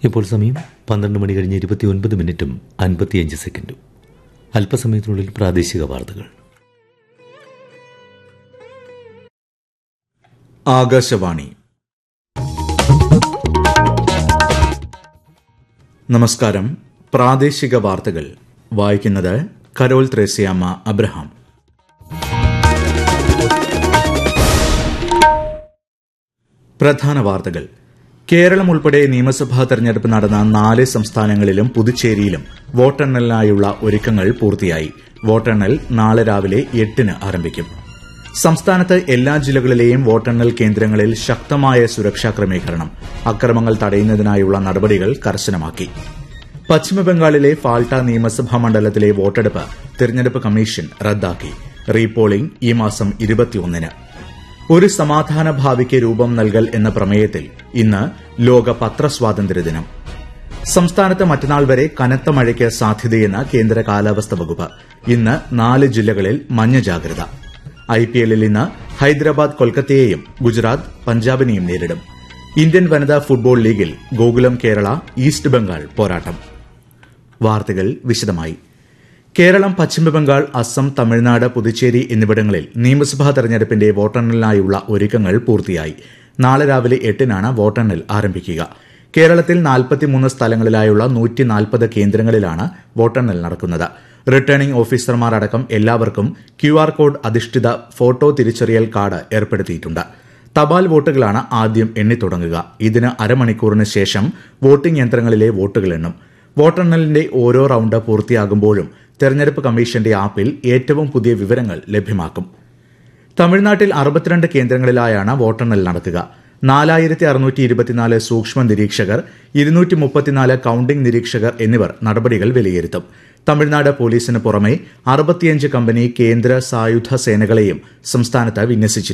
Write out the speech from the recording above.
ഇപ്പോൾ സമയം പന്ത്രണ്ട് മണി കഴിഞ്ഞ് ഇരുപത്തി ഒൻപത് മിനിറ്റും അൻപത്തിയഞ്ച് സെക്കൻഡും അല്പസമയത്തിനുള്ളിൽ പ്രാദേശിക വാർത്തകൾ ആകാശവാണി നമസ്കാരം പ്രാദേശിക വാർത്തകൾ വായിക്കുന്നത് കരോൾ ത്രേസ്യാമ്മ അബ്രഹാം പ്രധാന വാർത്തകൾ കേരളം ഉൾപ്പെടെ നിയമസഭാ തെരഞ്ഞെടുപ്പ് നടന്ന നാല് സംസ്ഥാനങ്ങളിലും പുതുച്ചേരിയിലും വോട്ടെണ്ണലിനായുള്ള ഒരുക്കങ്ങൾ പൂർത്തിയായി വോട്ടെണ്ണൽ നാളെ രാവിലെ എട്ടിന് ആരംഭിക്കും സംസ്ഥാനത്ത് എല്ലാ ജില്ലകളിലെയും വോട്ടെണ്ണൽ കേന്ദ്രങ്ങളിൽ ശക്തമായ സുരക്ഷാ ക്രമീകരണം അക്രമങ്ങൾ തടയുന്നതിനായുള്ള നടപടികൾ കർശനമാക്കി പശ്ചിമബംഗാളിലെ ഫാൾട്ട നിയമസഭാ മണ്ഡലത്തിലെ വോട്ടെടുപ്പ് തെരഞ്ഞെടുപ്പ് കമ്മീഷൻ റദ്ദാക്കി റീപോളിംഗ് ഈ മാസം ഇരുപത്തിയൊന്നിന് ഒരു സമാധാന ഭാവിക്ക് രൂപം നൽകൽ എന്ന പ്രമേയത്തിൽ ഇന്ന് ലോക പത്രസ്വാതന്ത്ര്യ ദിനം സംസ്ഥാനത്ത് മറ്റന്നാൾ വരെ കനത്ത മഴയ്ക്ക് സാധ്യതയെന്ന് കേന്ദ്ര കാലാവസ്ഥ വകുപ്പ് ഇന്ന് നാല് ജില്ലകളിൽ മഞ്ഞ ജാഗ്രത ഐപിഎല്ലിൽ ഇന്ന് ഹൈദരാബാദ് കൊൽക്കത്തയെയും ഗുജറാത്ത് പഞ്ചാബിനെയും നേരിടും ഇന്ത്യൻ വനിതാ ഫുട്ബോൾ ലീഗിൽ ഗോകുലം കേരള ഈസ്റ്റ് ബംഗാൾ പോരാട്ടം വാർത്തകൾ വിശദമായി കേരളം പശ്ചിമബംഗാൾ അസം തമിഴ്നാട് പുതുച്ചേരി എന്നിവിടങ്ങളിൽ നിയമസഭാ തെരഞ്ഞെടുപ്പിന്റെ വോട്ടെണ്ണലിനായുള്ള ഒരുക്കങ്ങൾ പൂർത്തിയായി നാളെ രാവിലെ എട്ടിനാണ് വോട്ടെണ്ണൽ ആരംഭിക്കുക കേരളത്തിൽ നാൽപ്പത്തിമൂന്ന് സ്ഥലങ്ങളിലായുള്ള നൂറ്റി നാൽപ്പത് കേന്ദ്രങ്ങളിലാണ് വോട്ടെണ്ണൽ നടക്കുന്നത് റിട്ടേണിംഗ് ഓഫീസർമാർ അടക്കം എല്ലാവർക്കും ക്യു ആർ കോഡ് അധിഷ്ഠിത ഫോട്ടോ തിരിച്ചറിയൽ കാർഡ് ഏർപ്പെടുത്തിയിട്ടുണ്ട് തപാൽ വോട്ടുകളാണ് ആദ്യം എണ്ണിത്തുടങ്ങുക ഇതിന് അരമണിക്കൂറിന് ശേഷം വോട്ടിംഗ് യന്ത്രങ്ങളിലെ വോട്ടുകൾ എണ്ണും വോട്ടെണ്ണലിന്റെ ഓരോ റൌണ്ട് പൂർത്തിയാകുമ്പോഴും തെരഞ്ഞെടുപ്പ് കമ്മീഷന്റെ ആപ്പിൽ ഏറ്റവും പുതിയ വിവരങ്ങൾ ലഭ്യമാക്കും തമിഴ്നാട്ടിൽ അറുപത്തിരണ്ട് കേന്ദ്രങ്ങളിലായാണ് വോട്ടെണ്ണൽ നടക്കുക നാലായിരത്തി അറുന്നൂറ്റി ഇരുപത്തിനാല് സൂക്ഷ്മ നിരീക്ഷകർ ഇരുന്നൂറ്റി മുപ്പത്തിനാല് കൌണ്ടിംഗ് നിരീക്ഷകർ എന്നിവർ നടപടികൾ വിലയിരുത്തും തമിഴ്നാട് പോലീസിന് പുറമെ അറുപത്തിയഞ്ച് കമ്പനി കേന്ദ്ര സായുധ സേനകളെയും സംസ്ഥാനത്ത് വിന്യസിച്ചിട്ടുണ്ട്